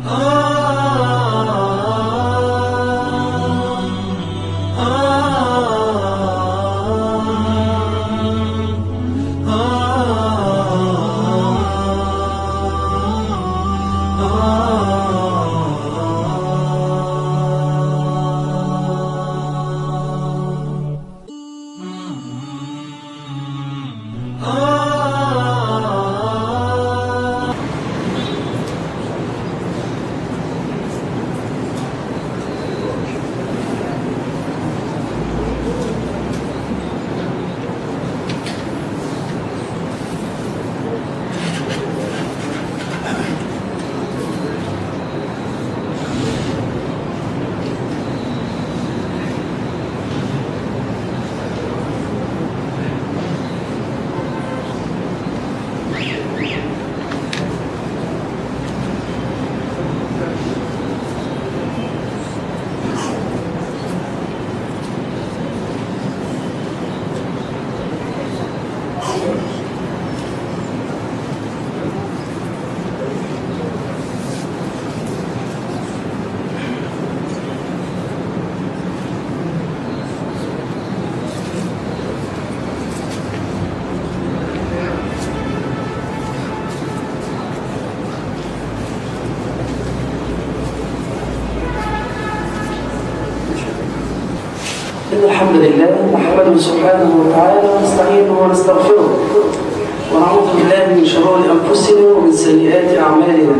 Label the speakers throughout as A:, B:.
A: إن الحمد لله نحمده سبحانه وتعالى ونستعينه ونستغفره ونعوذ بالله من شرور أنفسنا ومن سيئات أعمالنا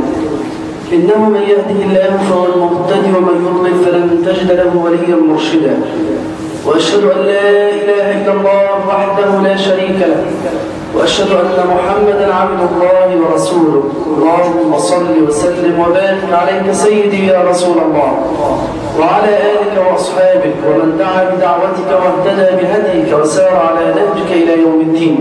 A: إنه من يهده الله فهو المهتدي ومن يضلل فلن تجد له وليا مرشدا وأشهد أن لا إله إلا الله وحده لا شريك له وأشهد أن محمدا عبد الله ورسوله اللهم صل وسلم وبارك عليك سيدي يا رسول الله وعلى آلك وأصحابك ومن دعا بدعوتك واهتدى بهديك وسار على نهجك إلى يوم الدين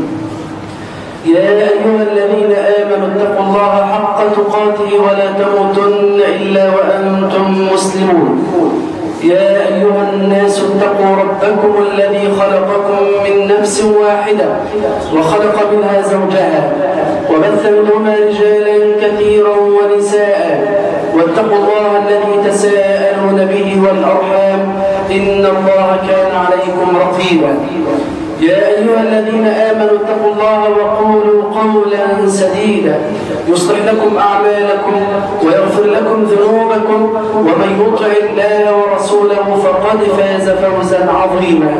A: يا أيها الذين آمنوا اتقوا الله حق تقاته ولا تموتن إلا وأنتم مسلمون يا أيها الناس اتقوا ربكم الذي خلقكم من نفس واحدة وخلق منها زوجها وبث منهما رجالا كثيرا ونساء واتقوا الله الذي تساءلون به والأرحام إن الله كان عليكم رقيبا يا أيها الذين آمنوا اتقوا الله وقولوا قولا سديدا يصلح لكم أعمالكم ويغفر لكم ذنوبكم ومن يطع الله ورسوله فقد فاز فوزا عظيما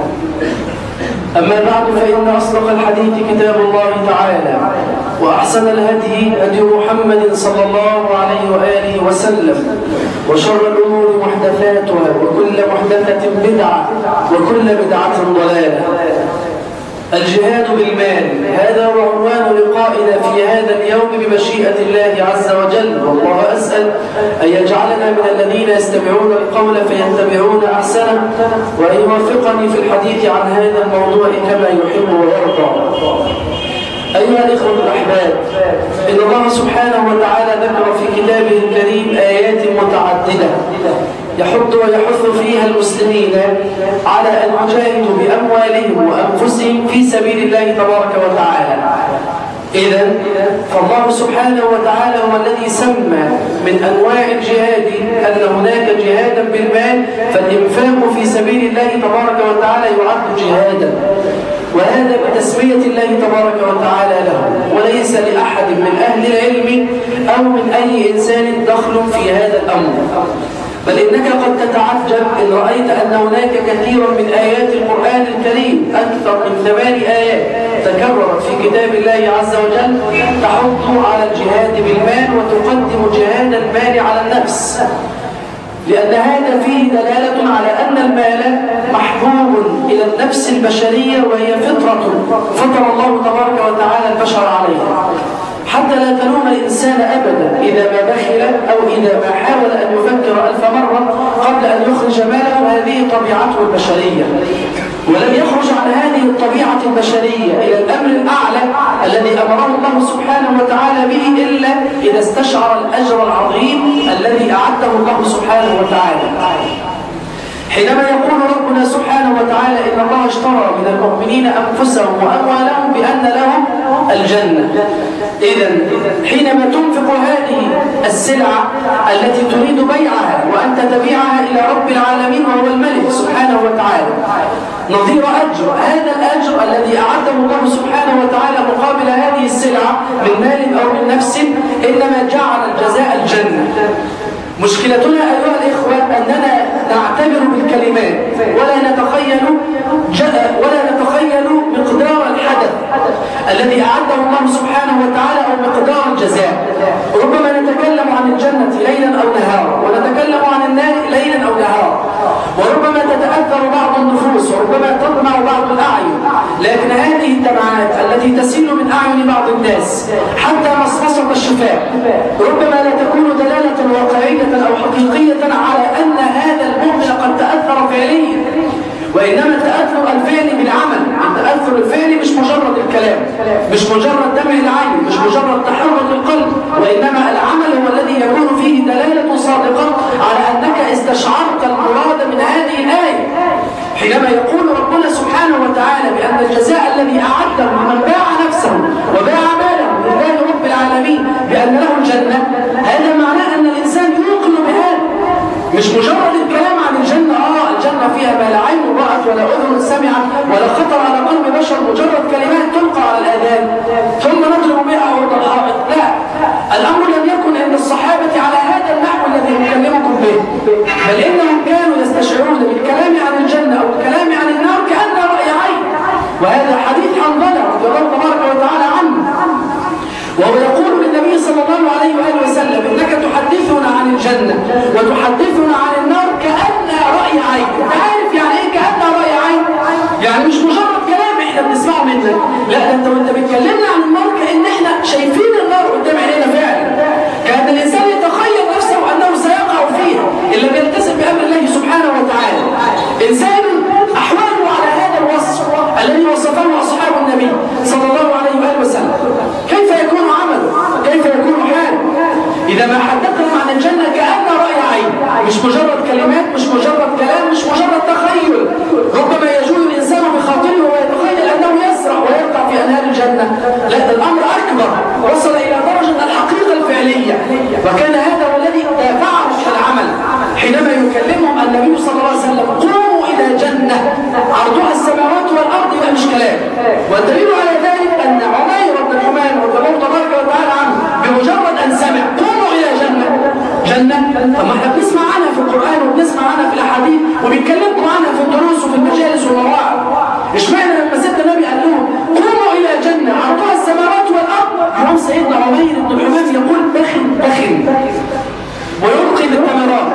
A: أما بعد فإن أصدق الحديث كتاب الله تعالى وأحسن الهدي هدي محمد صلى الله عليه وآله وسلم وشر الأمور محدثاتها وكل محدثة بدعة وكل بدعة ضلالة الجهاد بالمال هذا هو عنوان لقائنا في هذا اليوم بمشيئة الله عز وجل والله أسأل أن يجعلنا من الذين يستمعون القول فيتبعون أحسنه وأن يوفقني في الحديث عن هذا الموضوع كما يحب ويرضى أيها الإخوة الأحباب إن الله سبحانه وتعالى ذكر في كتابه الكريم آيات متعددة يحض ويحث فيها المسلمين على أن يجاهدوا بأموالهم وأنفسهم في سبيل الله تبارك وتعالى إذا فالله سبحانه وتعالى هو الذي سمى من أنواع الجهاد أن هناك جهادا بالمال فالإنفاق في سبيل الله تبارك وتعالى يعد جهادا وهذا بتسمية الله تبارك وتعالى له وليس لأحد من أهل العلم أو من أي إنسان دخل في هذا الأمر بل إنك قد تتعجب إن رأيت أن هناك كثيرا من آيات القرآن الكريم أكثر من ثمان آيات تكررت في كتاب الله عز وجل تحض على الجهاد بالمال وتقدم جهاد المال على النفس لأن هذا فيه دلالة على أن المال محبوب إلى النفس البشرية وهي فطرة فطر الله تبارك وتعالى البشر عليها حتى لا تلوم الإنسان أبدا إذا ما بخل أو إذا ما حاول أن يفكر ألف مرة قبل أن يخرج ماله هذه طبيعته البشرية ولم يخرج عن هذه الطبيعة البشرية إلى الأمر الأعلى الذي أمره الله سبحانه وتعالى به إلا إذا استشعر الأجر العظيم الذي أعده الله سبحانه وتعالى حينما يقول ربنا سبحانه وتعالى إن الله اشترى من المؤمنين أنفسهم وأموالهم بأن لهم الجنة إذا حينما تنفق هذه السلعة التي تريد بيعها وأنت تبيعها إلى رب العالمين وهو الملك سبحانه وتعالى نظير أجر هذا الأجر الذي أعده الله سبحانه وتعالى مقابل هذه السلعة من مال أو من نفس إنما جعل الجزاء الجنة مشكلتنا أيها الإخوة أننا نعتبر بالكلمات ولا نتخيل ولا نتخيل مقدار الحدث الذي أعده الله سبحانه وتعالى أو مقدار الجزاء ربما نتكلم عن الجنة ليلا أو نهارا ونتكلم عن النار ليلا أو نهارا وربما تتأثر بعض النفوس وربما تطمع بعض الأعين لكن هذه الدمعات التي تسيل من أعين بعض الناس حتى مصمصة الشفاء ربما لا تكون دلالة واقعية أو حقيقية على أن هذا المؤمن قد تأثر فعليا وإنما التأثر الفعلي بالعمل التأثر الفعلي مش مجرد الكلام مش مجرد دمع العين مش مجرد تحرك القلب وإنما العمل هو الذي يكون فيه دلالة صادقة على أنك استشعرت المراد من هذه الآية حينما يقول ربنا سبحانه وتعالى بأن الجزاء الذي أعده من باع نفسه وباع ماله لله رب العالمين بأن له الجنة هذا معناه أن الإنسان يوقن بهذا مش مجرد الكلام عن الجنة آه الجنة فيها ما لا عين رأت ولا أذن سمعت ولا خطر على قلب بشر مجرد كلمات تلقى على الآذان ثم نضرب بها عرض الحائط لا الأمر لم يكن عند الصحابة على هذا النحو الذي نكلمكم به بل إنهم كانوا يستشعرون بالكلام عن الجنة أو الكلام عن النار كأنه رأي عين وهذا حديث حنظلة رضي الله تبارك وتعالى عنه وهو يقول للنبي صلى الله عليه وآله وسلم إنك تحدثنا عن الجنة وتحدثنا عن النار كأنها رأي عين عارف يعني إيه كأنها رأي عين يعني مش مجرد كلام إحنا بنسمعه منك لا ده أنت وأنت بتكلمنا عن النار كأن إحنا شايفين النار قدام عينينا فعلا كأن الإنسان يتخيل نفسه أنه سيقع فيها إلا بيلتزم بأمر الله سبحانه وتعالى إنسان أحواله على هذا الوصف الذي وصفه أصحاب النبي صلى الله عليه وآله وسلم كيف يكون عمله كيف يكون حاله إذا ما حدثهم عن الجنة كأن رأي عين مش مجرد كلمات مش مجرد كلام مش مجرد تخيل ربما يجول الإنسان بخاطره ويتخيل أنه يسرع ويقع في أنهار الجنة لا ده الأمر أكبر وصل إلى درجة الحقيقة الفعلية وكان هذا هو الذي دافعه في العمل حينما يكلمهم النبي صلى الله عليه وسلم قوموا إلى جنة عرضها السماوات والأرض لا مش كلام والدليل على ذلك أن عمير بن حمان رضي الله تبارك وتعالى عنه بمجرد أن سمع قوموا إلى جنة جنة طب ما احنا بنسمع عنها في القرآن وبنسمع عنها في الأحاديث وبيتكلموا عنها في الدروس وفي المجالس والمواعظ اشمعنى لما سيدنا النبي قال لهم قوموا إلى جنة عرضها السماوات والأرض يوم سيدنا عمير بن حمان يقول بخن بخن ويلقي بالثمرات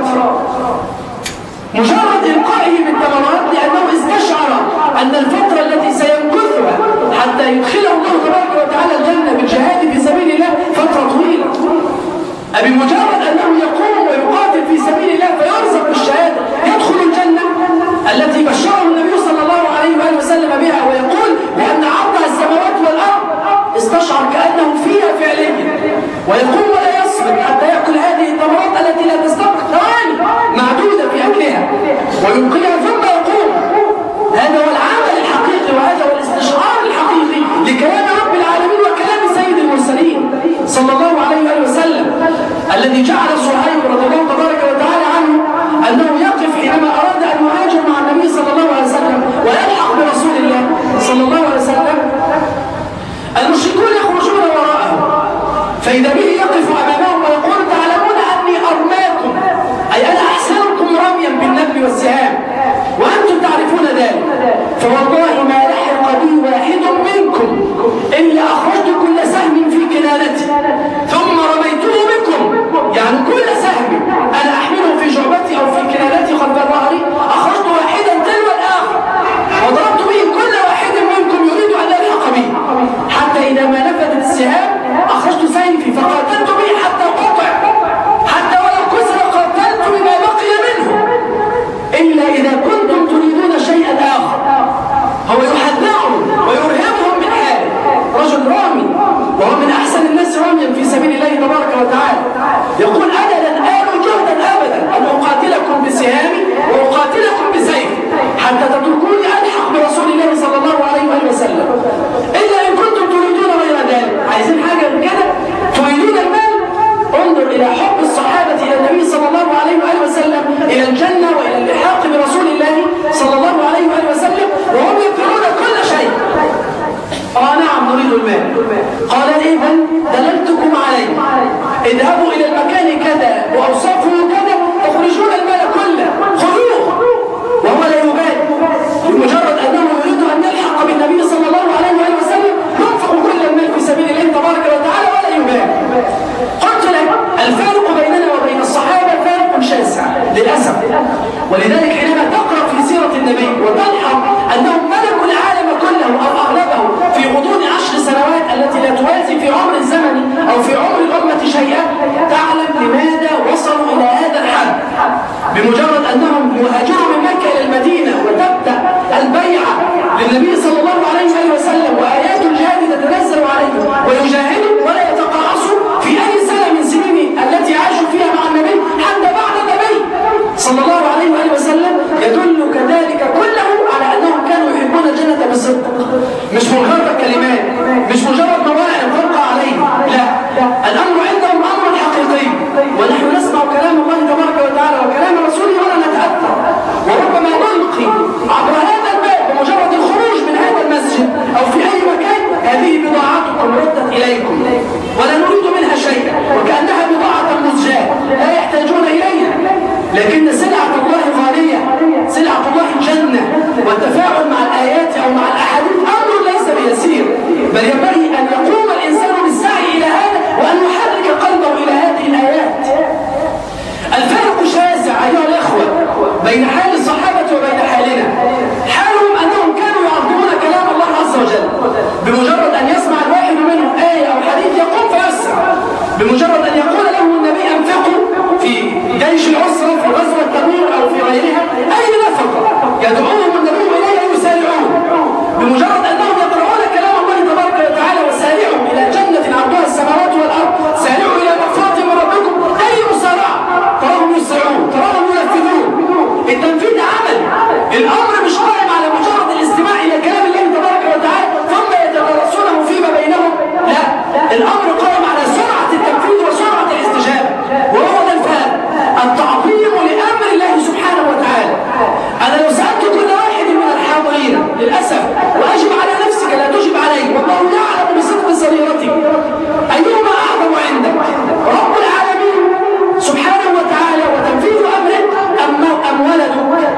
A: مجرد إلقائه بالثمرات لأنه استشعر أن الفترة التي سيمكثها حتى يدخله الله تبارك وتعالى الجنة بالجهاد في سبيل الله فترة طويلة بمجرد أنه يقوم ويقاتل في سبيل الله فيرزق بالشهادة يدخل الجنة التي بشره النبي صلى الله عليه وآله وسلم بها ويقول بأن عرضها السماوات والأرض استشعر كأنه فيها فعليا ويقوم ولا يصبر حتى يأكل هذه الثمرات التي لا تستغرق ثواني معدودة في أكلها ويلقيها ثم يقوم هذا هو العمل الحقيقي وهذا هو الاستشعار الحقيقي لكلام رب العالمين وكلام سيد المرسلين صلى الله عليه وآله وسلم الذي جعل صهيب رضي الله تبارك وتعالى عنه أنه يقف حينما أراد أن يهاجر مع النبي صلى الله عليه وسلم ويلحق برسول الله صلى الله عليه وسلم المشركون يخرجون وراءه فإذا به يقف أمامهم ويقول تعلمون أني أرماكم أي أنا أحسنكم رميا بالنبل والسهام وأنتم تعرفون ذلك فوالله ما لحق بي واحد منكم إلا أخرجت كل سهم في كنانتي ثم رميته بكم يعني كل سهم أنا أحمله في جعبتي أو في كنانتي خلف ظهري أخرجت واحدا تلو الآخر وضربت به كل واحد منكم يريد أن يلحق بي حتى إذا ما نفذت السهام أخرجت سيفي فقاتلت به حتى قطع حتى ولو كسر قاتلت بما بقي منه إلا إذا كنتم تريدون شيئا آخر هو يحذرهم ويرهبهم من حاله رجل رامي وهو من أحسن الناس رميا في سبيل الله تبارك وتعالى يقول أنا لن آل جهدا أبدا أن أقاتلكم بسهامي وأقاتلكم بسيفي حتى تتركوني ألحق برسول الله صلى الله عليه وآله وسلم إلا إن كنتم تريدون غير ذلك عايزين حاجة كده تريدون المال انظر إلى حب طيبا دللتكم عليه اذهبوا إلى المكان كذا وأوصافه كذا تخرجون المال كله خذوه وهو لا يبالي بمجرد أنه يريد أن يلحق بالنبي صلى الله عليه وآله وسلم ينفق كل المال في سبيل الله تبارك وتعالى ولا يبالي قلت لك الفارق بيننا وبين الصحابة فارق شاسع للأسف ولذلك حينما تقرأ في سيرة النبي وتلحظ أنهم ملكوا العالم كله أو أغلبه في غضون عشر سنوات التي لا توازي في عمر الزمن أو في عمر الأمة شيئا تعلم لماذا وصلوا إلى هذا الحد بمجرد أنهم يهاجروا من مكة إلى المدينة وتبدأ البيعة للنبي صلى الله عليه وآله وسلم وآيات الجهاد تتنزل عليهم ويجاهدوا ولا يتقاعسوا في أي سنة من سنين التي عاشوا فيها مع النبي حتى بعد النبي صلى الله عليه وآله وسلم يدل كذلك كله على أنهم كانوا يحبون الجنة بالصدق مش مجرد كلمات مش مجرد مواعظ تلقى عليه لا الأمر عندهم أمر حقيقي ونحن نسمع كلام الله تبارك وتعالى وكلام رسوله ولا نتأثر وربما نلقي عبر هذا الباب بمجرد الخروج من هذا المسجد أو في أي مكان هذه بضاعتكم ردت إليكم ولا نريد منها شيئا وكأنها بضاعة مزجاة لا يحتاجون إليها لكن سلعة الله غالية سلعة الله الجنة والتفاعل مع الآيات أو مع الأحاديث أمر ليس بيسير بل ينبغي أن يقوم الإنسان بالسعي إلى هذا وأن يحرك قلبه إلى هذه الآيات الفرق شاسع أيها الأخوة بين حال الصحابة وبين حالنا حالهم أنهم كانوا يعظمون كلام الله عز وجل بمجرد أن يسمع الواحد منهم آية أو حديث يقوم فيسرع بمجرد أن يقول له النبي أنفقوا في جيش العسرة في غزوة تبوك أو في غيرها أي نفقة يدعوهم النبي إليها يسارعون بمجرد أنهم يقرؤون كلام الله تبارك وتعالى وسارعوا إلى جنة عرضها السماوات والأرض سارعوا إلى مغفرة من ربكم أي مسارعة تراهم يسرعون تراهم ينفذون التنفيذ عمل الأمر مش قائم على مجرد الاستماع إلى كلام الله تبارك وتعالى ثم يتدارسونه فيما بينهم لا الأمر قائم على سرعة التنفيذ وسرعة الاستجابة وهو ده الفهم التعظيم لأمر الله سبحانه وتعالى أنا لو سألت كل واحد من الحاضرين للأسف وأجب على نفسك لا تجب علي والله يعلم بصدق سريرتك أيهما أعظم عندك رب العالمين سبحانه وتعالى وتنفيذ أمره أم, أم ولده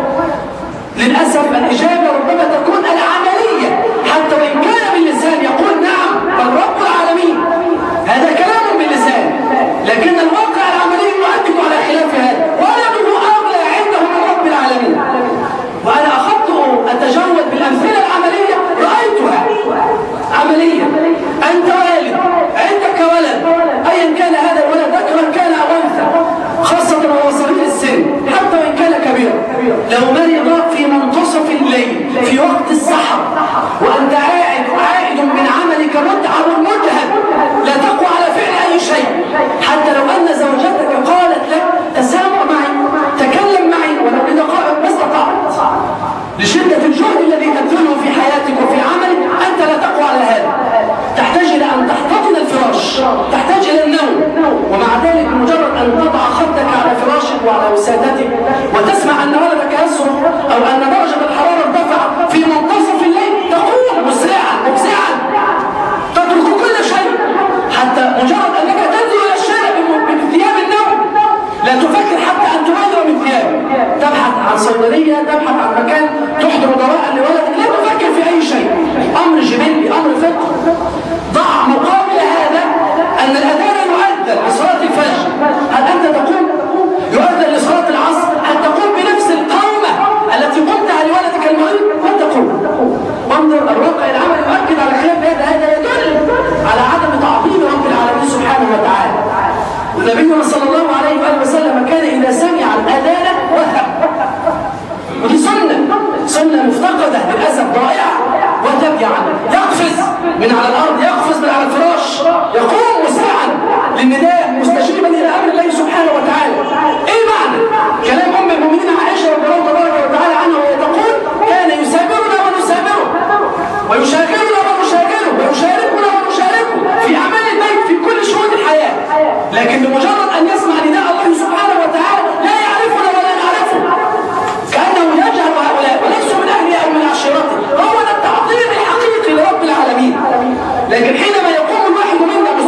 A: للأسف الإجابة ربما تكون العملية حتى وإن كان باللسان يقول نعم بل رب العالمين هذا كلام باللسان لكن الواقع العملي يؤكد على خلاف هذا ولده أغلى عنده من رب العالمين وأنا أخذت أتجول بالأمثلة العملية رأيتها عملية أنت والد عندك ولد أيا كان هذا الولد ذكرا كان أو أنثى خاصة وهو صغير السن حتى وإن كان كبيرا لو مرض في منتصف الليل في وقت السحر وأنت عائد عائد من عملك متعب مجهد لا تقوى على فعل أي شيء حتى لو أن زوجتك قالت لك تسامح معي تكلم معي ولو بدقائق ما استطعت لشدة الجهد الذي تبذله في حياتك وفي عملك أنت لا تقوى على هذا تحتاج إلى أن تحتضن الفراش تحتاج إلى النوم ومع ذلك بمجرد أن تضع خدك على فراشك وعلى وسادتك وتسمع أن ولدك يصرخ أو أن درجة الحرارة ارتفع في منتصف الليل تقوم مسرعا مفزعا تترك كل شيء حتى مجرد أنك تنزل إلى الشارع بثياب النوم لا تفكر حتى أن تغير من ثيابك تبحث عن صيدلية تبحث عن مكان تحضر دواء لولدك لا تفكر في أي شيء أمر جبلي أمر فقه ضع مقابل هذا أن الأذان يؤذن لصلاة الفجر هل أنت تقوم يؤذن لصلاة العصر هل تقوم بنفس القومة التي قمتها لولدك المريض هل تقوم وانظر الواقع العمل يؤكد على خلاف هذا هذا يدل على عدم تعظيم رب العالمين سبحانه وتعالى ونبينا صلى الله عليه وآله وسلم كان إذا سمع الأذان وهب ودي سنة سنة مفتقدة للأسف ضائعة وتب يعني يقفز من على الأرض يقفز من على الفراش يقوم مسرعا للنداء مستجيبا إلى أمر الله سبحانه وتعالى إيه معنى؟ كلام أم المؤمنين عائشة رضي الله تبارك وتعالى عنها وهي تقول كان يسابرنا ونسابره ويشاغلنا ونشاغله ويشاركنا ونشاركه في أعمال البيت في كل شؤون الحياة لكن بمجرد أن يسمع نداء الله سبحانه وتعالى لا يعرفنا ولا نعرفه كأنه يجهل هؤلاء وليسوا من أهله أو من عشيرته هو ده التعظيم الحقيقي لرب العالمين لكن حينما يقوم الواحد منا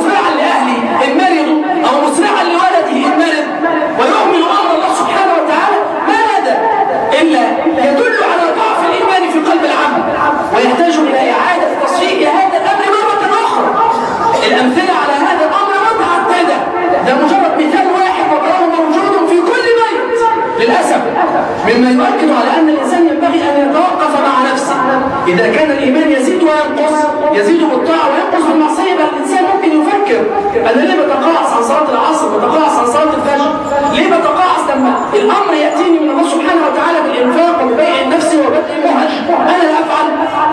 A: إذا كان الإيمان يزيد وينقص يزيد بالطاعة وينقص بالمعصية بل الإنسان ممكن يفكر أنا ليه بتقاعس عن صلاة العصر بتقاعس عن صلاة الفجر ليه بتقاعس لما الأمر يأتيني من الله سبحانه وتعالى بالإنفاق وببيع النفس وبدء المهج أنا لا أفعل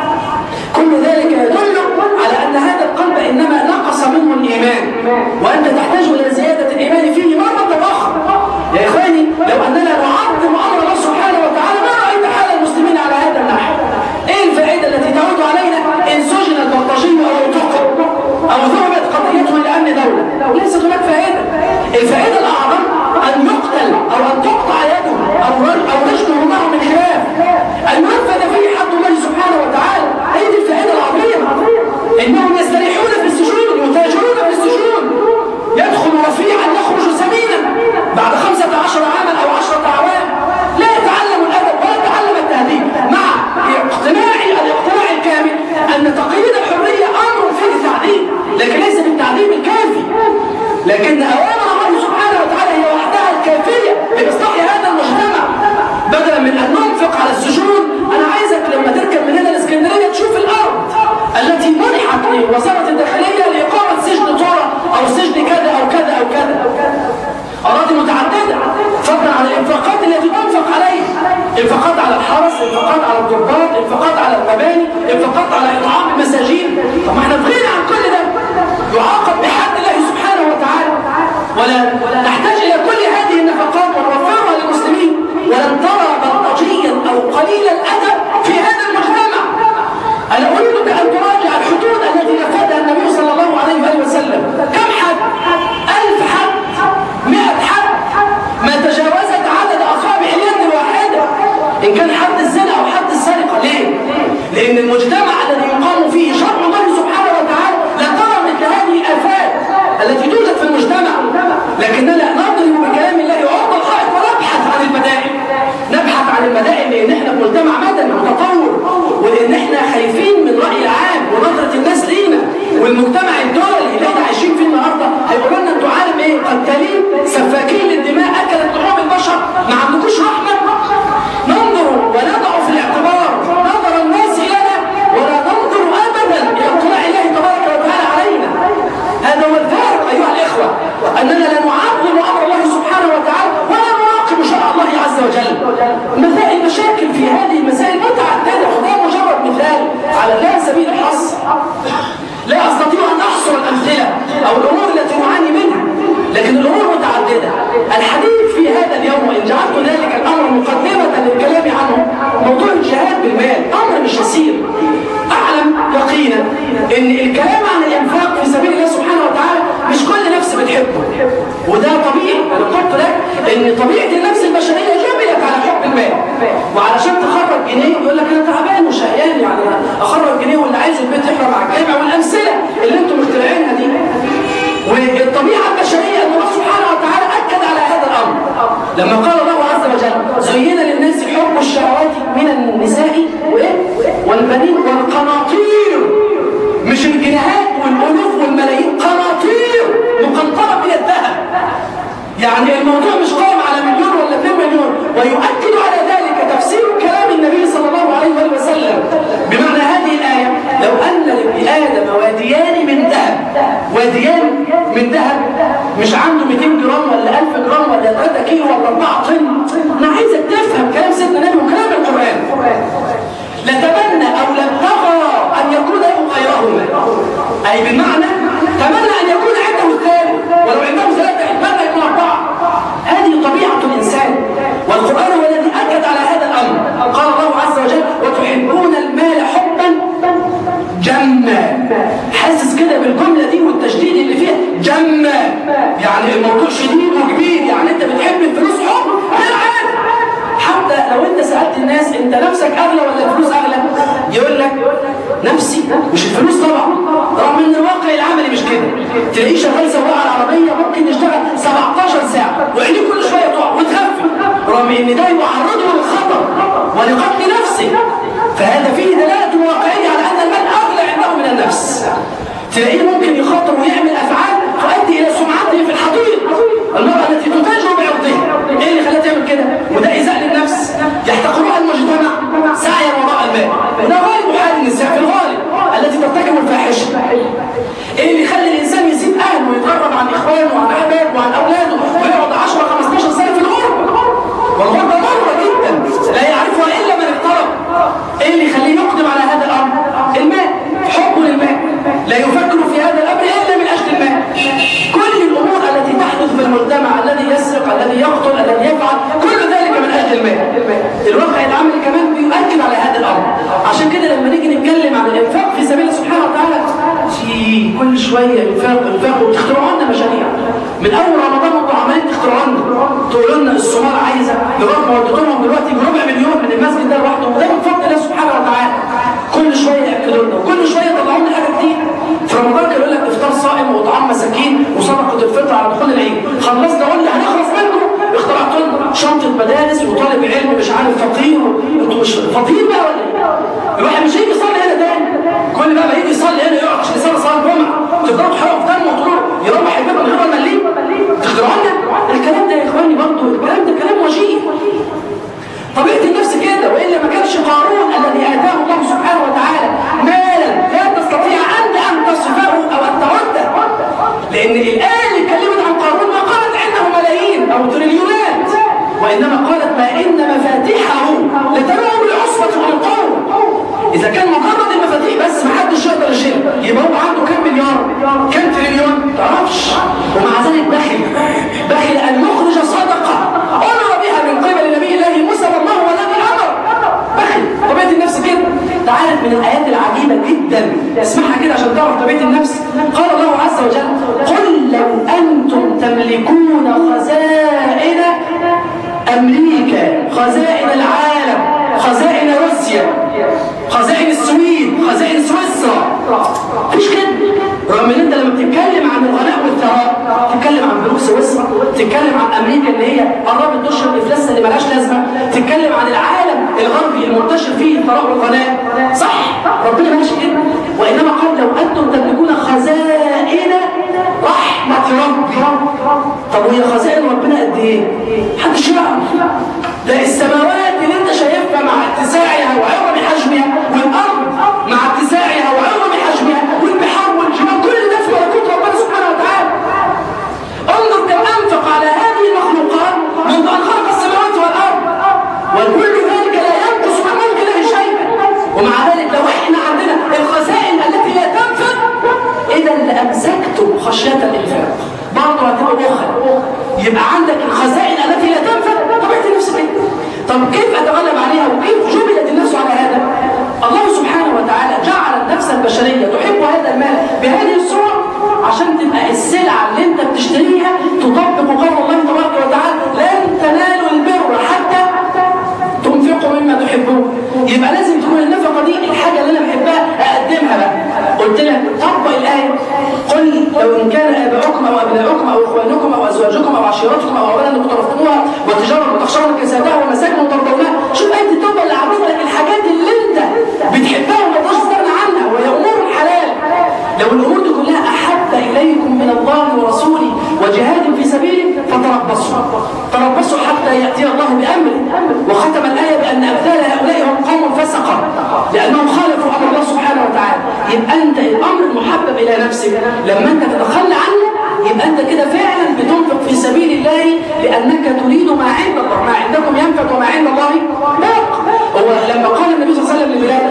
A: كل ذلك يدل على أن هذا القلب إنما نقص منه الإيمان وأنت تحتاج إلى زيادة الإيمان فيه مرة أخرى يا إخواني لو أننا نعظم أمر الله سبحانه وتعالى ما رأيت حال المسلمين على هذا النحو إيه الفائدة التي تعود علينا إن سجن البلطجي أو اعتقل أو ذهبت قضيته لأمن دولة ليست هناك فائدة الفائدة الأعظم أن يقتل أو أن تقطع يده أو أو رجله معه من خلاف أن ينفذ فيه حد الله سبحانه وتعالى هي دي الفائدة العظيمة إنهم يستريحون في السجون يتاجرون في السجون يدخل رفيعا يخرج سمينا بعد خمسة عشر عاما أو عشرة أعوام لا يتعلم الأدب ولا يتعلم التهذيب مع اقتناعي الاقتناع الكامل أن تقييد الحرية أمر فيه تعذيب لكن ليس بالتعذيب الكافي لكن أوامر الله سبحانه وتعالى هي وحدها الكافية لإصلاح هذا المجتمع بدلا من أن ننفق على السجون أنا عايزك لما تركب من هنا الإسكندرية تشوف الأرض التي منحت لوزارة الداخلية لإقامة سجن طورة أو سجن كذا أو كذا أو كذا أراضي متعددة فضلا عن الإنفاقات التي تنفق عليها إنفاقات على الحرس إنفاقات على الضباط إنفاقات على المباني إنفاقات على إطعام المساجين طب ما احنا في غنى عن كل ده يعاقب بحد الله سبحانه وتعالى ولا نحتاج إلى كل هذه النفقات ونوفرها للمسلمين ولن ترى بلطجيا أو قليل الأدب في هذا المجتمع أنا أريدك أن تراجع الحدود التي نفذها النبي صلى الله عليه وآله وسلم كم حد؟ ألف حد مئة حد ما تجاوزت عدد أصابع اليد الواحدة إن كان حد الزنا أو حد السرقة ليه؟ لأن المجتمع الذي يقام فيه شرع الله سبحانه وتعالى لا ترى مثل هذه الآفات التي توجد في المجتمع لكننا نضرب بكلام الله عرض الحائط ونبحث عن البدائل نبحث عن البدائل لأن احنا في مجتمع مدني متطور ولأن احنا خايفين من رأي العام ونظرة الناس لينا والمجتمع الدولي اللي احنا عايشين فيه النهارده هيقولوا لنا انتوا عالم ايه قتالين سفاكين للدماء اكلت لحوم البشر ما عندكوش رحمه ننظر ونضع في الاعتبار نظر الناس الينا ولا ننظر ابدا الى اطلاع الله تبارك وتعالى علينا هذا هو الفارق ايها الاخوه اننا لا نعظم امر الله سبحانه وتعالى ولا نراقب شرع الله عز وجل مسائل مشاكل في هذه المسائل متعدده وده مجرد مثال على لا سبيل الحصر لا استطيع ان احصر الامثله او الامور التي نعاني منها لكن الامور متعدده الحديث في هذا اليوم وان جعلت ذلك الامر مقدمه للكلام عنه موضوع الجهاد بالمال امر مش يسير اعلم يقينا ان الكلام عن الانفاق في سبيل الله سبحانه وتعالى مش كل نفس بتحبه وده طبيعي انا قلت لك ان طبيعه النفس البشريه جبلت على حب المال وعلشان تخرج جنيه يقول لك انا تعبان وشقيان يعني أنا اخرج جنيه واللي عايز البيت يحرم على الجامع والامثله اللي انتم مخترعينها دي والطبيعه البشريه ان الله سبحانه وتعالى اكد على هذا الامر لما قال الله عز وجل زين للناس حب الشهوات من النساء وايه والبنين والقناطير مش الجنيهات والالوف والملايين قناطير مقنطره من الذهب يعني الموضوع مش قائم على مليون ولا 2 مليون ويؤكد على ذلك تفسير كلام النبي صلى الله عليه وآله وسلم بمعنى هذه الآية لو أن لابن آدم واديان من ذهب واديان من ذهب مش عنده 200 جرام ولا 1000 جرام ولا 3 كيلو ولا 4 طن أنا عايزك تفهم كلام سيدنا النبي وكلام القرآن لتمنى أو لابتغى أن يكون له غيرهما أي بالمعنى تمنى أن يكون عنده الثالث ولو عنده ثلاثة يتمنى يكون أربعة هذه طبيعة الإنسان والقرآن هو الذي أكد على هذا الأمر قال الله عز وجل وتحبون المال حبا جما حاسس كده بالجملة دي والتشديد اللي فيها جما يعني الموضوع شديد وكبير يعني أنت بتحب الفلوس حب غير عادي حتى لو انت سألت الناس انت نفسك اغلى ولا الفلوس اغلى يقول لك نفسي مش الفلوس طبعا رغم ان الواقع العملي مش كده تلاقيه شغال سواق على العربيه ممكن يشتغل 17 ساعه وعينيه كل شويه تقع وتخفي رغم ان ده يعرضه للخطر ولقتل نفسه فهذا فيه دلاله واقعيه على ان المال اغلى عنده من النفس تلاقيه ممكن يخاطر ويعمل افعال تؤدي الى سمعته في الحضيض المراه التي تتاجر بعرضها ايه اللي خلاها تعمل كده وده ايذاء للنفس يحتقرها المجتمع سعيا وراء المال وده غير محال من اول رمضان وانتوا عمالين تخترعوا لنا تقولوا لنا الصومال عايزه لغايه ما وديتوهم دلوقتي بربع مليون من المسجد ده لوحده وده من فضل الله سبحانه وتعالى كل شويه ياكلوا لنا وكل شويه يطلعوا لنا حاجه جديده في رمضان كانوا يقول لك افطار صائم واطعام مساكين وصدقه الفطر على دخول العيد خلصنا قلنا هنخلص منكم اخترعتوا لنا شنطه مدارس وطالب علم مش عارف فقير انتوا مش فاضيين بقى ولا ايه؟ الواحد مش هيجي يصلي هنا تاني كل بقى ما يجي يصلي هنا يقعد عشان يصلي صلاه الجمعه تفضلوا تحرقوا في دم وتقولوا يروح البيت من غير ما نليه تخترعوا لنا الكلام ده يا اخواني برضه الكلام ده كلام وجيه طبيعه النفس كده والا ما كانش قارون الذي اتاه الله سبحانه وتعالى مالا لا تستطيع انت ان تصفه او ان تعده لان الايه اللي اتكلمت عن قارون ما قالت عنده ملايين او تريليونات وانما قالت ما ان مفاتيحه لتنوع بالعصبه والقوه اذا كان مجرد المفاتيح بس ما حدش يقدر يشيلها يبقى هو عنده كام مليار كام تريليون ما تعرفش ومع ذلك بخل بخل ان يخرج صدقه امر بها من قبل نبي الله موسى والله ولم امر بخل طبيعه النفس كده تعالت من الايات العجيبه جدا اسمعها كده عشان تعرف طبيعه النفس قال الله عز وجل قل لو انتم تملكون خزائن امريكا خزائن العالم خزائن روسيا خزائن السويد خزائن سويسرا مفيش كده رغم ان انت لما بتتكلم عن الغناء والثراء تتكلم عن بنوك سويسرا تتكلم عن امريكا اللي هي قربت تشرب افلاسها اللي ملهاش لازمه تتكلم عن العالم الغربي المنتشر فيه الثراء والغناء صح ربنا ماشي كده وانما قال لو انتم تملكون خزائن رحمه ربي طب وهي خزائن ربنا قد ايه؟ محدش يعرف ده السماوات اللي انت شايفها مع اتساعها وعظم حجمها والارض مع اتساعها وعظم حجمها والبحار والجبال كل ده في ملكوت ربنا سبحانه وتعالى انظر كم انفق على هذه المخلوقات منذ ان خلق السماوات والارض وكل ذلك لا ينقص من ملك الله شيئا ومع ذلك لو احنا عندنا الخزائن التي لا تنفذ اذا لامسكتم خشيه الانفاق برضه هتبقى بخل يبقى عندك الخزائن التي لا تنفذ طبيعه النفس كده طب كيف اتغلب عليها وكيف جبلت النفس على هذا الله سبحانه وتعالى جعل النفس البشريه تحب هذا المال بهذه الصوره عشان تبقى السلعه اللي انت بتشتريها تطبق قول الله تبارك وتعالى لن تنالوا البر حتى تنفقوا مما تحبون يبقى لازم تكون النفقه دي الحاجه اللي انا بحبها اقدمها بقى قلت لك طبق الايه قل لو ان كان اباؤكم او ابناؤكم او اخوانكم او ازواجكم او عشيرتكم او اولا اقترفتموها وتجاره تخشون كسادها ومساكن ترضونها شوف ايه التوبه اللي عرضت لك الحاجات اللي انت بتحبها وما تقدرش تستغنى عنها وهي امور الحلال لو الامور دي كلها احب اليكم من الله ورسوله وجهاد في سبيله فتربصوا تربصوا حتى ياتي الله بامره وختم الايه بان امثال هؤلاء هم قوم فسقه لانهم خالفوا امر الله سبحانه وتعالى يبقى انت الامر المحبب الى نفسك لما انت تتخلى عنه يبقى انت كده فعلا بتنفق في سبيل الله لانك تريد ما عند الله ما عندكم ينفق وما عند الله باق هو لما قال النبي صلى الله عليه وسلم لبلال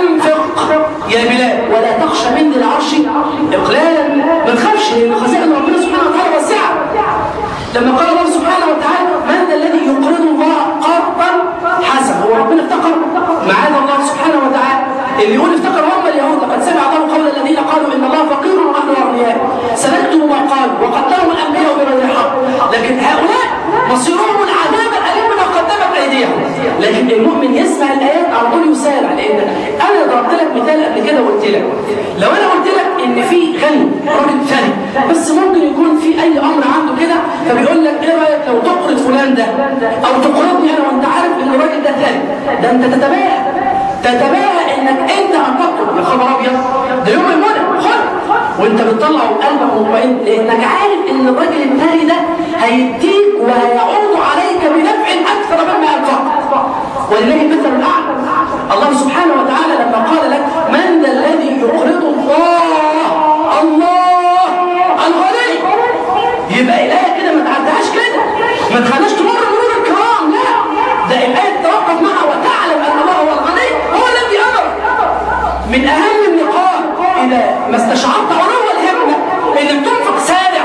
A: انفق يا بلال ولا تخشى مني العرش اقلالا ما تخافش لان خزائن ربنا سبحانه وتعالى واسعه لما قال الله سبحانه وتعالى من ذا الذي يقرض الله قرضا حسنا هو ربنا افتقر معاذ الله سبحانه وتعالى اللي يقول افتقر هم اليهود لقد سمع الله قول الذين قالوا ان الله فقير ونحن اغنياء سنكتب ما قالوا وقدروا الانبياء بغير حق لكن هؤلاء مصيرهم العذاب الاليم بما قدمت ايديهم لكن المؤمن يسمع الايات على طول يسارع لان انا ضربت لك مثال قبل كده وقلت لك لو انا قلت لك ان في غني راجل ثري بس ممكن يكون في اي امر عنده كده فبيقول لك ايه رايك لو تقرض فلان ده او تقرضني انا وانت عارف ان الراجل ده ثري ده انت تتباهى تتباهى انك انت هتطلب يا خبر ابيض ده يوم المنى خد وانت بتطلع قلبك مطمئن لانك عارف ان الراجل الثري ده هيديك وهيعود عليك بنفع اكثر مما انفقت ولله المثل الاعلى الله سبحانه وتعالى لما قال لك من ذا الذي يقرض الله الله الغني يبقى الايه كده ما تعدهاش كده ما تخليهاش تمر مرور الكرام لا ده الايه توقف معها وتعلم ان الله هو الغني هو الذي امر من اهم النقاط اذا ما استشعرت علو الهمه انك تنفق سارع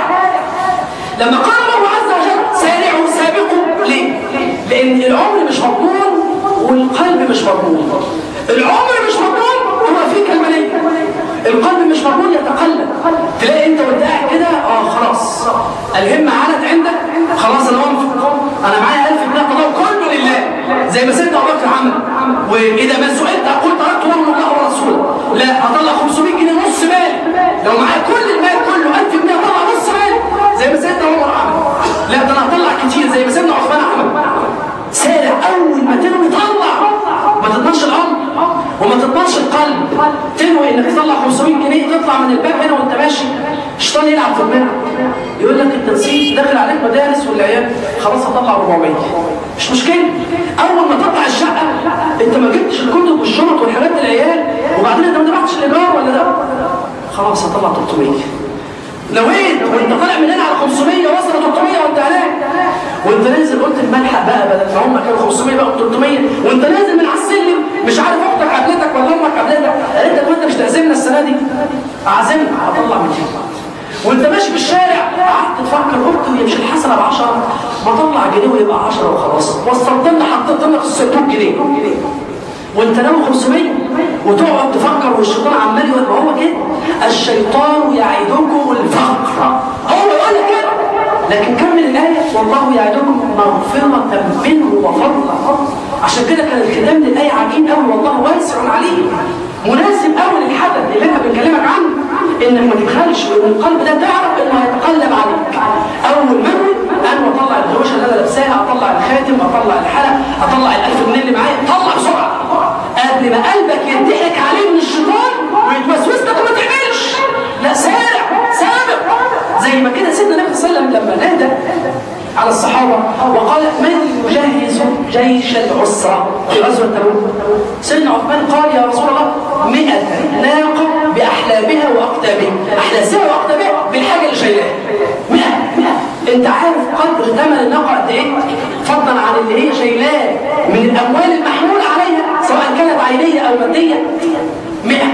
A: لما قال الله عز وجل سارعوا سابقوا ليه؟ لان العمر مش مضمون والقلب مش مضمون العمر مش مضمون هو فيك المنيه القلب مش مضمون يتقلب تلاقي انت وانت قاعد كده اه خلاص الهمة علت عندك خلاص انا واقف انا معايا 1000 جنيه طلعوا كله لله زي ما سيدنا ابو بكر عمل واذا ما سئلت اقول تركت امر الله ورسوله لا هطلع 500 جنيه نص مال لو معايا كل المال كله 1000 جنيه هطلع نص مال زي ما سيدنا عمر عمل لا ده انا هطلع كتير زي ما سيدنا عثمان عمل سارع اول ما تنوي طلع ما تضمنش الامر وما تضمنش القلب تنوي انك تطلع 500 جنيه تطلع من الباب هنا وانت ماشي الشيطان يلعب في دماغك يقول لك انت نسيت داخل عليك مدارس والعيال خلاص هطلع 400 مش مشكله اول ما تطلع الشقه انت ما جبتش الكتب والشنط والحاجات للعيال وبعدين انت ما دفعتش الايجار ولا ده خلاص هطلع 300 نويت وانت طالع من هنا على 500 وصل 300 وانت هناك وانت نازل قلت الملحق بقى بدل ما هم كانوا 500 بقوا 300 وانت نازل من على السلم مش عارف اختك قابلتك ولا امك قابلتك قالت لك وانت مش تعزمنا السنه دي اعزمك هطلع 200 وانت ماشي في الشارع قعدت تفكر قلت هي مش الحسنه ب 10 ما اطلع جنيه ويبقى 10 وخلاص وصلت لنا حطيت لنا 600 جنيه وانت ناوي 500 وتقعد تفكر والشيطان عمال يقول ما هو كده الشيطان يعدكم الفقر هو يقول لك كده لكن كمل الايه والله يعدكم مغفره منه وفضلا عشان كده كان الكلام للايه عجيب قوي والله واسع عليه مناسب قوي للحدث اللي احنا بنكلمك عنه انك ما تبخلش وان القلب ده تعرف انه هيتقلب عليك اول ما انا اطلع الدروشه اللي انا لابساها اطلع الخاتم اطلع الحلق اطلع ال1000 جنيه اللي معايا طلع بسرعه قبل ما قلبك يضحك عليه من الشيطان ويتوسوس لك وما تعملش لا سارع سابق زي ما كده سيدنا النبي صلى الله عليه وسلم لما نادى على الصحابة وقال من يجهز جيش العسرة في غزوة تبوك سيدنا عثمان قال يا رسول الله مئة ناقة بأحلامها وأقدامها أحلاسها وأقدامها بالحاجة اللي شايلاها مئة مئة أنت عارف قدر ثمن الناقة قد إيه؟ فضلا عن اللي هي شايلاه من الأموال المحمولة عليها سواء كانت عينية أو مادية مئة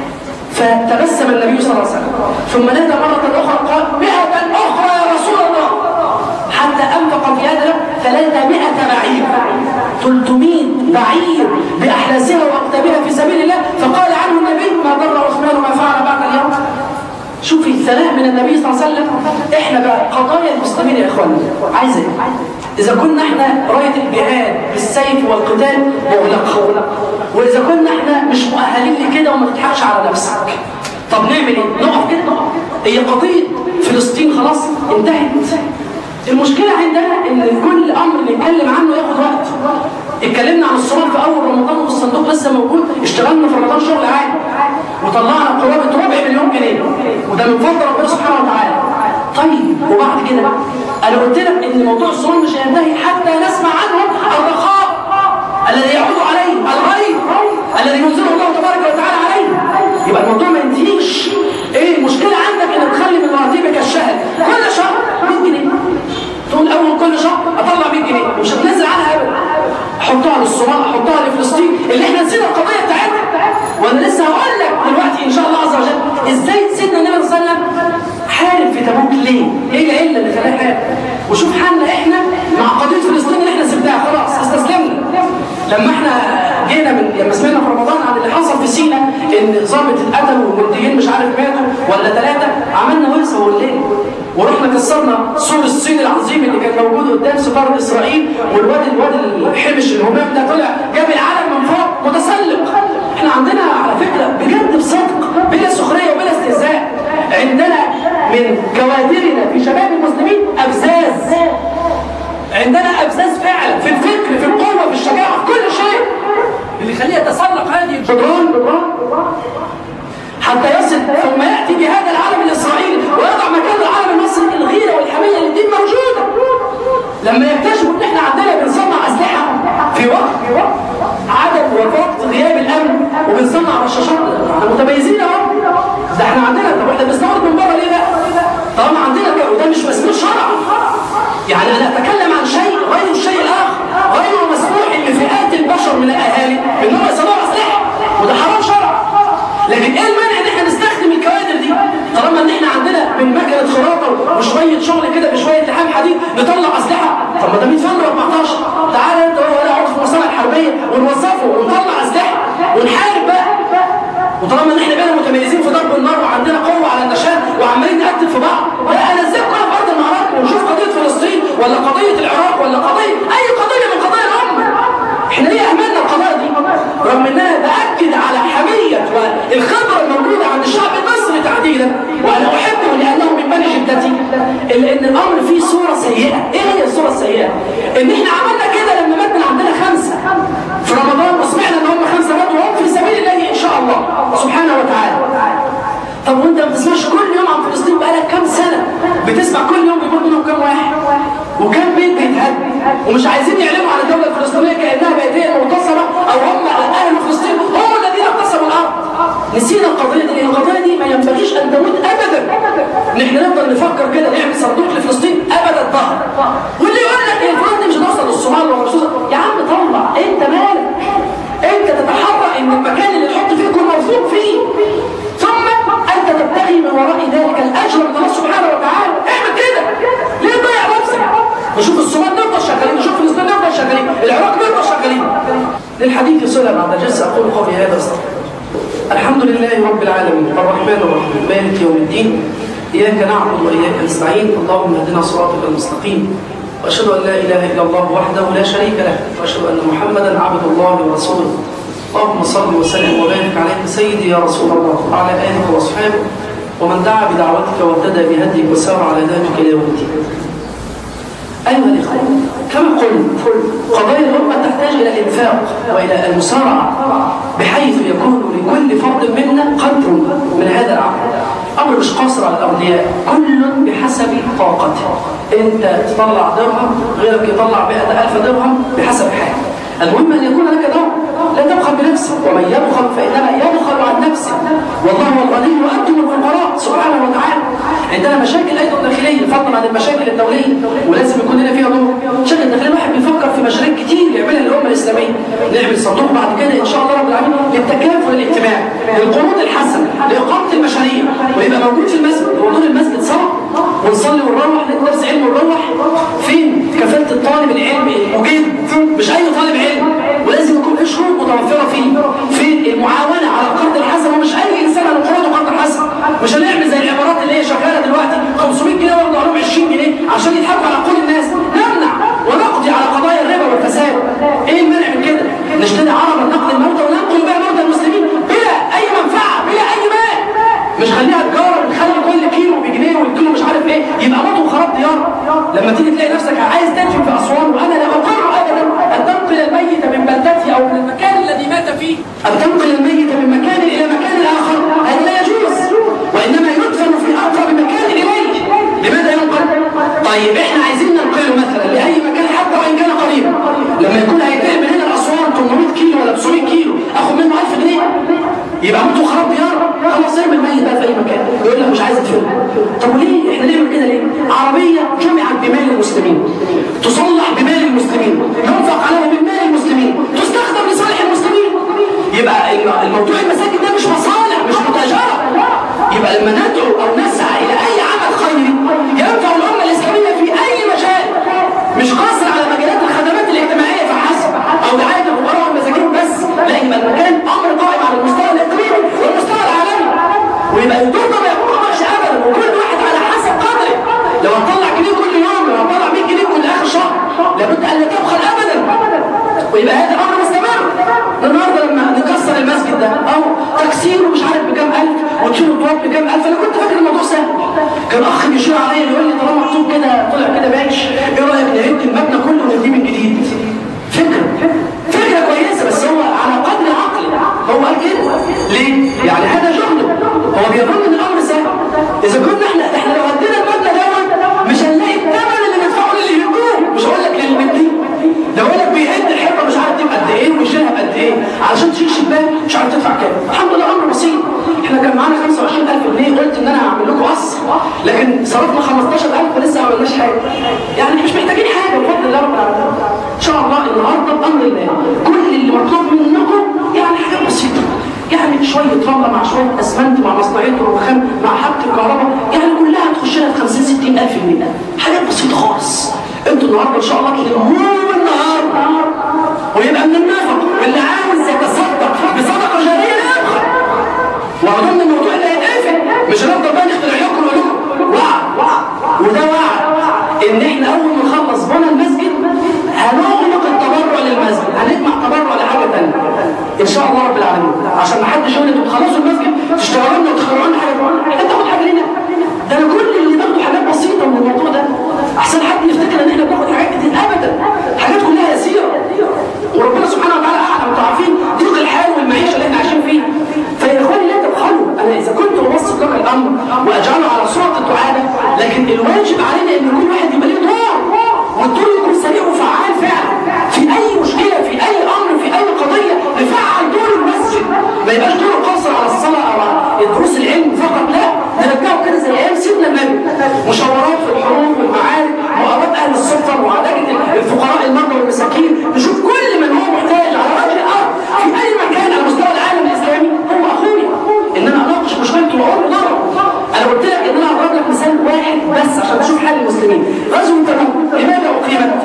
A: فتبسم النبي صلى الله عليه وسلم ثم نادى مرة أخرى قال مئة أخرى يا رسول الله حتى أنفق في هذا 300 بعير 300 بعير بأحلاسها وأقدامها في سبيل الله فقال عنه النبي ما ضر عثمان ما فعل بعد اليوم شوفي الثناء من النبي صلى الله عليه وسلم احنا بقى قضايا المسلمين يا اخواني عايز ايه اذا كنا احنا رايه الجهاد بالسيف والقتال مغلقه واذا كنا احنا مش مؤهلين لكده وما تضحكش على نفسك طب نعمل ايه نقف كده نقف هي قضيه فلسطين خلاص انتهت المشكلة عندنا ان كل امر نتكلم عنه ياخد وقت اتكلمنا عن الصومال في اول رمضان والصندوق لسه موجود اشتغلنا في رمضان شغل عادي وطلعنا قرابة ربع مليون جنيه وده من فضل ربنا سبحانه وتعالى طيب وبعد كده انا قلت لك ان موضوع الصومال مش هينتهي حتى نسمع عنهم الرخاء الذي يعود عليه الغيب الذي ينزله الله تبارك وتعالى عليه يبقى الموضوع ما ينتهيش ايه المشكلة عندك انك تخلي من راتبك الشهر كل شهر 100 جنيه تقول اول كل شهر اطلع 100 جنيه مش هتنزل عنها ابدا احطها للصومال احطها لفلسطين اللي احنا نسينا القضيه بتاعتنا وانا لسه هقول لك دلوقتي ان شاء الله عز وجل ازاي سيدنا النبي صلى الله عليه وسلم حارب في تبوك ليه؟ ايه العله اللي خلاه يحارب؟ وشوف حالنا احنا مع قضيه فلسطين اللي احنا سبناها خلاص استسلمنا لما احنا جينا من لما سمعنا في رمضان عن اللي حصل في سينا ان ضابط اتقتلوا ومنديين مش عارف ماتوا ولا ثلاثه عملنا ورثه والليل ورحنا كسرنا سور الصين العظيم اللي كان موجود قدام سفاره اسرائيل والواد الواد الحبش الهمام ده طلع جاب العالم من فوق متسلق احنا عندنا على فكره بجد بصدق بلا سخريه وبلا استهزاء عندنا من كوادرنا في شباب المسلمين ابزاز عندنا ابزاز فعلا في الفكر في القوه في الشجاعه في كل شيء اللي يخليه يتسلق هذه الجدران حتى يصل ثم ياتي بهذا العالم الاسرائيلي ويضع مكان العالم المصري الغيره والحميه اللي دي موجوده لما يكتشفوا ان احنا عندنا بنصنع اسلحه في وقت عدم وقت غياب الامن وبنصنع رشاشات احنا متميزين اهو ده احنا عندنا طب احنا بنستورد من بره ليه لا؟ طالما عندنا وده مش مسموح شرعا يعني انا اتكلم عن شيء غير الشيء الاخر غير مسموح لفئات البشر من الاهالي ان هم يصنعوا اسلحه وده حرام شرعا لكن ايه المانع ان احنا نستخدم الكوادر دي طالما ان احنا عندنا من مكنه خراطه وشويه شغل كده بشويه لحام حديد نطلع اسلحه طب ما ده 100 فن 14 تعالى انت ولا اقعد في المصانع الحربيه ونوظفه ونطلع اسلحه ونحارب بقى وطالما ان احنا بقينا متميزين في ضرب النار وعندنا قوه على النشاط وعمالين نقتل في بعض لا انا ازاي كنا في ارض المعركه ولا قضيه العراق ولا قضيه اي قضيه من قضايا الامه احنا ليه اهملنا القضايا دي رغم انها باكد على حميه والخبره الموجوده عند الشعب المصري تحديدا وانا احبه لانه من بني جدتي الا ان الامر فيه صوره سيئه ايه هي الصوره السيئه ان احنا عملنا كده لما مات من عندنا خمسه في رمضان وسمعنا ان هم خمسه ماتوا وهم في سبيل الله ان شاء الله سبحانه وتعالى طب وانت ما بتسمعش كل يوم عن فلسطين بقالك كام سنه بتسمع كل يوم بيقول منهم كام واحد وكام بيت بيتهد ومش عايزين يعلموا عن الدوله الفلسطينيه كانها بقت هي المنتصره او هم اهل فلسطين هم الذين اقتصروا الارض نسينا القضيه دي لان القضيه دي ما ينبغيش ان تموت ابدا ان احنا نفضل نفكر كده نعمل صندوق لفلسطين ابدا الظهر واللي يقول لك الفلوس دي مش هتوصل للصومال ولا مش يا عم طلع انت مالك انت تتحرى ان المكان اللي تحط فيه يكون موثوق فيه ثم انت تبتغي من وراء ذلك الاجر من الله سبحانه وتعالى اعمل كده ليه تضيع نفسك نشوف الصومال نفضل شغالين نشوف فلسطين نفضل شغالين العراق نفضل شغالين للحديث صلة بعد الجلسة اقول قولي هذا استغفر الحمد لله رب العالمين الرحمن الرحيم مالك يوم الدين اياك نعبد واياك نستعين اللهم اهدنا صراطك المستقيم واشهد ان لا اله الا الله وحده لا شريك له واشهد ان محمدا عبد الله ورسوله اللهم صل وسلم وبارك عليك سيدي يا رسول الله وعلى اله واصحابه ومن دعا بدعوتك واهتدى بهديك وسار على ذلك الى يوم الدين. ايها الاخوه كما قلت قضايا الامه تحتاج الى الانفاق والى المسارعه بحيث يكون لكل فرد منا قدر من هذا العمل. امر مش قاصر على الاغنياء كل بحسب طاقته انت تطلع درهم غيرك يطلع 100000 درهم بحسب حاله المهم ان يكون لك دور لا تبخل بنفسك ومن يبخل فانما يبخل عن نفسه والله هو الغني وانتم الفقراء سبحانه وتعالى عندنا مشاكل ايضا داخليه فضلا عن المشاكل الدوليه ولازم يكون لنا فيها دور مشاكل داخليه واحد بيفكر في مشاريع كتير يعملها الامه الاسلاميه نعمل صندوق بعد كده ان شاء الله رب العالمين للتكافل الاجتماعي للقروض الحسنه لاقامه المشاريع ويبقى موجود في المسجد وحضور المسجد صلاه ونصلي ونروح ندرس علم ونروح فين كفاله الطالب العلمي وجد مش اي طالب علم ولازم يكون في شروط متوفره فيه في المعاونه على القرض الحسن ومش اي انسان على قرض قرض حسن مش هنعمل زي العمارات اللي هي شغاله دلوقتي 500 جنيه واخد عليهم 20 جنيه عشان يضحكوا على عقول الناس نمنع ونقضي على قضايا الربا والفساد ايه المانع من كده نشتري عربا نقضي الموتى وننقل بها موتى المسلمين بلا اي منفعه بلا اي مال مش خليها تجاره نخلي كل كيلو بجنيه والكيلو مش عارف ايه يبقى موت وخراب ديار لما تيجي تلاقي نفسك عايز تدفن في اسوان وانا لا اقر ابدا ان تنقل الميت من بلدتي او من المكان الذي مات فيه ان تنقل الميت من مكان الى مكان اخر هذا لا يجوز وانما يدفن في اقرب مكان اليه لماذا ينقل؟ طيب احنا عايزين ننقله مثلا لاي مكان حتى وان كان قريبا لما يكون هيتنقل من هنا لاسوان 800 كيلو ولا 900 كيلو اخد منه 1000 جنيه يبقى موت وخراب ديار خلاص ارمي الميت بقى في اي مكان يقول لك مش عايز ادفنه طب وليه احنا نعمل كده ليه؟ عربيه جمعت بمال المسلمين تصلح بمال المسلمين ينفق عليها من مال المسلمين تستخدم لصالح المسلمين يبقى الموضوع المساجد ده مش مصالح مش متاجره يبقى لما ندعو او نسعى الى اي عمل خيري ينفع الامه الاسلاميه في اي مجال مش قاصر على مجالات الخدمات الاجتماعيه فحسب او دعايه الفقراء والمساكين بس لا يبقى المكان امر قائم على المستوى الاقليمي والمستوى العالمي ويبقى الدور ده ما يقومش ابدا وكل واحد على حسب قدره لو هتطلع جنيه كل يوم لو هتطلع 100 جنيه كل اخر شهر لابد ان لا تبخل ابدا ويبقى هذا امر مستمر النهارده لما نكسر المسجد ده او تكسيره مش عارف بكام الف وتشيله التراب بكام الف انا كنت فاكر الموضوع سهل كان اخ بيشير عليا يقول لي طالما مكتوب كده طلع كده باش ايه رايك نهد المبنى كله ونبنيه من جديد فكره فكره كويسه بس هو على قدر عقلي هو قال كده ليه؟ يعني هذا جهده هو بيظن ان الامر سهل اذا كنا احنا احنا لو هدينا المبنى دوت مش هنلاقي الثمن اللي ندفعه للي يهدوه مش هقول لك للي بيديه لو قال لك بيهد الحيطه مش عارف تبقى قد ايه ويشيلها بقد ايه علشان تشيل شباك مش عارف تدفع كام الحمد لله امر بسيط احنا كان معانا 25000 جنيه قلت ان انا هعمل لكم قصر لكن صرفنا 15000 ولسه ما عملناش حاجه يعني مش محتاجين حاجه بفضل الله رب العالمين ان شاء الله النهارده بامر الله كل اللي مطلوب منكم يعني حاجات بسيطه يعني شويه رمله مع شويه اسمنت مع مصنعيه الرخام مع حبه الكهرباء يعني كلها تخش لها في 50 60 الف جنيه حاجات بسيطه خالص انتوا النهارده ان شاء الله تلموه النهار ويبقى من النفق واللي عاوز يتصدق بصدقه جاريه لا يبخل وأظن الموضوع اللي هيتقفل مش هنفضل بقى نخترع لكم ونقول لكم وعد وده وعد ان احنا اول ما نخلص هنا المسجد هنغلق التبرع للمسجد هنجمع تبرع لحاجه ثانيه ان شاء الله رب العالمين عشان ما حدش يقول انتوا تخلصوا المسجد تشتغلوا لنا وتخرجوا لنا حاجه انت تاخد حاجه لنا ده انا كل اللي باخده حاجات بسيطه من الموضوع ده احسن حد يفتكر ان احنا بناخد حاجات كتير ابدا حاجات كلها يسيره وربنا سبحانه وتعالى اعلم انتوا عارفين ضيق الحال والمعيشه اللي احنا عايشين فيها فيا اخواني لا تبخلوا انا اذا كنت اوصف لك الامر واجعله على صوره الدعاء لكن الواجب علينا ان كل واحد يبقى له دور والدور يكون سريع وفعال فعلا في اي مشكله في اي امر في اي قضيه نفعل دور المسجد ما يبقاش دوره قاصر على الصلاه او على دروس العلم فقط لا نرجعه كده زي ايام سيدنا النبي مشاورات في الحروب والمعارك مؤامرات اهل السلطه معالجه الفقراء المرضى والمساكين نشوف كل من هو محتاج على وجه الارض في اي مكان على مستوى العالم الاسلامي هو اخويا ان انا اناقش مشكلته واقول له ضرر انا قلت لك ان انا هضرب لك مثال واحد بس عشان تشوف حال المسلمين غزوه تبوك لماذا اقيمت؟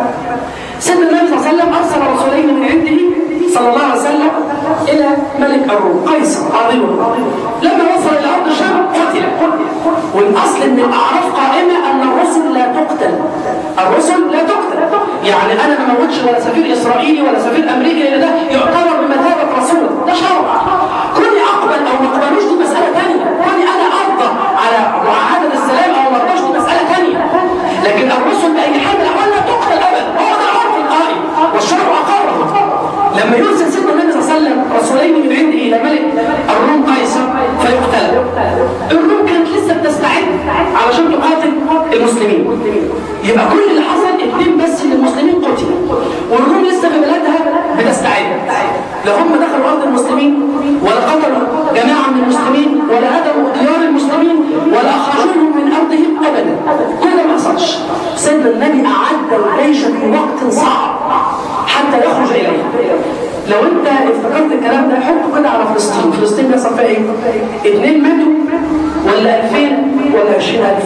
A: سيدنا النبي صلى الله عليه وسلم ارسل رسولين من عنده صلى الله عليه وسلم الى ملك الروم قيصر عظيمه لما وصل الى ارض الشام قتل والاصل ان الاعراف قائمه ان الرسل لا تقتل الرسل لا تقتل يعني انا ما موتش ولا سفير اسرائيلي ولا سفير امريكي لان ده يعتبر بمثابه رسول ده شرع كوني اقبل او ما اقبلوش دي مساله ثانيه كوني انا ارضى على معاهده السلام او ما ارضاش دي مساله ثانيه لكن الرسل باي حال من الاحوال لا تقتل ابدا هو ده العرف القائم والشرع اقره لما يرسل سيدنا النبي صلى الله عليه وسلم رسولين من عنده الى ملك الروم قيصر فيقتل الروم كانت لسه بتستعد علشان تقاتل المسلمين يبقى كل اللي حصل اثنين بس من المسلمين قتلوا والروم لسه في بلادها بتستعد لا هم دخلوا ارض المسلمين ولا قتلوا جماعه من المسلمين ولا هدموا ديار المسلمين ولا اخرجوهم من ارضهم ابدا كل ده ما حصلش سيدنا النبي اعد الجيش في وقت صعب حتى يخرج اليه لو انت افتكرت الكلام ده حطه كده على فلسطين فلسطين بيحصل فيها ايه؟ اثنين ماتوا ولا 2000 ولا 20000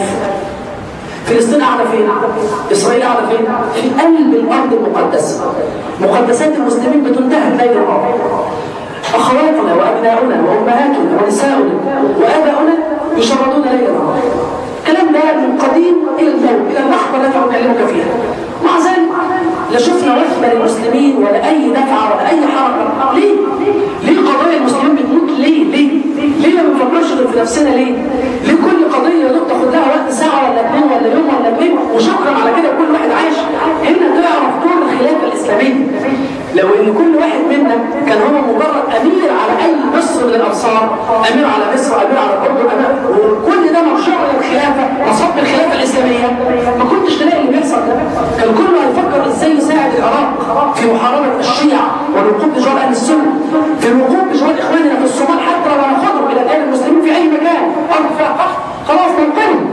A: فلسطين قاعده فين؟ اسرائيل قاعده فين؟ في قلب الارض المقدسه مقدسات المسلمين بتنتهك ليل نهار اخواتنا وابناؤنا وامهاتنا ونساؤنا واباؤنا يشردون ليل نهار الكلام ده من قديم الى اليوم الى اللحظه التي اكلمك فيها مع ذلك لا شفنا وثبه للمسلمين ولا اي دفعه ولا اي حركه ليه؟ ليه قضايا المسلمين بتموت ليه؟ ليه؟ ليه ما بنفكرش غير في نفسنا ليه؟ ليه كل قضيه يا دوب تاخد لها وقت ساعه ولا اثنين ولا يوم ولا اثنين وشكرا على كده كل واحد عايش هنا تعرف دور الخلافه الاسلاميه لو ان كل واحد منا كان هو مجرد امير على اي مصر من الامصار امير على مصر امير على الاردن امير وكل ده مرشح للخلافه مصب الخلافه الاسلاميه ما كنتش تلاقي اللي بيحصل ده كان كله هيفكر ازاي يساعد العراق في محاربه الشيعه والوقوف بجوار اهل السنه في الوقوف بجوار اخواننا في الصومال حتى لو هناخدهم الى ديار المسلمين في اي مكان ارض فيها قحط خلاص ننقلهم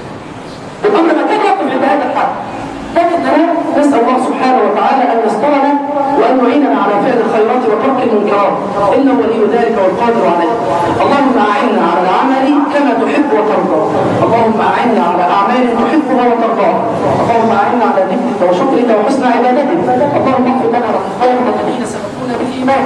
A: الامر ما كان يقف عند هذا الحد لكن نسال الله سبحانه وتعالى ان يسترنا وان يعيننا على فعل الخيرات وترك المنكرات انه ولي ذلك والقادر عليه اللهم اعنا على العمل كما تحب وترضى اللهم اعنا على اعمال تحبها وترضاها اللهم اعنا على ذكرك وشكرك وحسن عبادتك اللهم اغفر لنا ولإخواننا الذين سبقونا بالايمان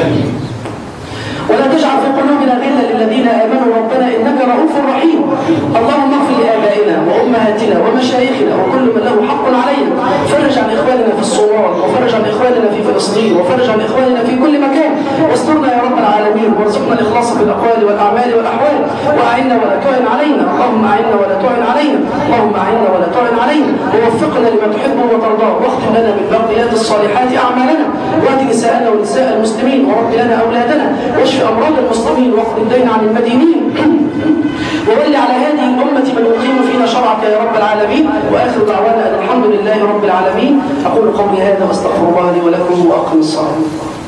A: ولا تجعل في قلوبنا غلا للذين امنوا ربنا انك رؤوف رحيم اللهم اغفر لابائنا وامهاتنا ومشايخنا وكل من له حق علينا فرج عن اخواننا في الصومال وفرج عن اخواننا في فلسطين وفرج عن اخواننا في كل مكان واسترنا يا رب العالمين وارزقنا الاخلاص في الاقوال والاعمال والاحوال واعنا ولا تعن علينا اللهم اعنا ولا تعن علينا اللهم اعنا ولا تعن علينا ووفقنا لما تحبه وترضاه واختم لنا بالباقيات الصالحات اعمالنا وات نساءنا ونساء المسلمين ورب لنا اولادنا واشف امراض المسلمين واقض الدين عن المدينين وول على هذه الأمة من يقيم فينا شرعك يا رب العالمين وآخر دعوانا أن الحمد لله رب العالمين أقول قولي هذا واستغفر الله لي ولكم وأقم الصلاة